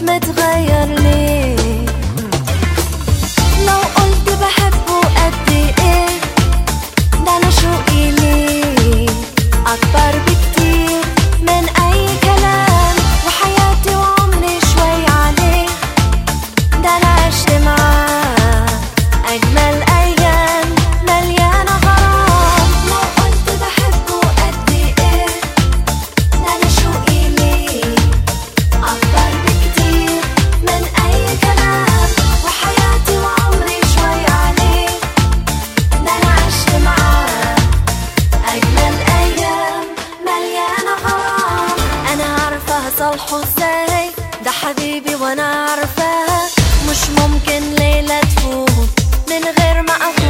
متغير ليه لو قلت بحبه قد ايه ده انا شوقي ليه اكبر بكتير من اي كلام وحياتي وعمري شوي عليه ده انا عشت معاه اجمل ايام مليانه غرام لو قلت بحبه قد ايه ده انا شوقي ليه أكبر بكتير من أي كلام وحياتي وعمري شوي عليه ده أنا عشت معاه أجمل أيام مليانة غرام أنا عارفة هصالحه ازاي ده حبيبي وأنا عارفاه مش ممكن ليلة تفوت من غير ما أقول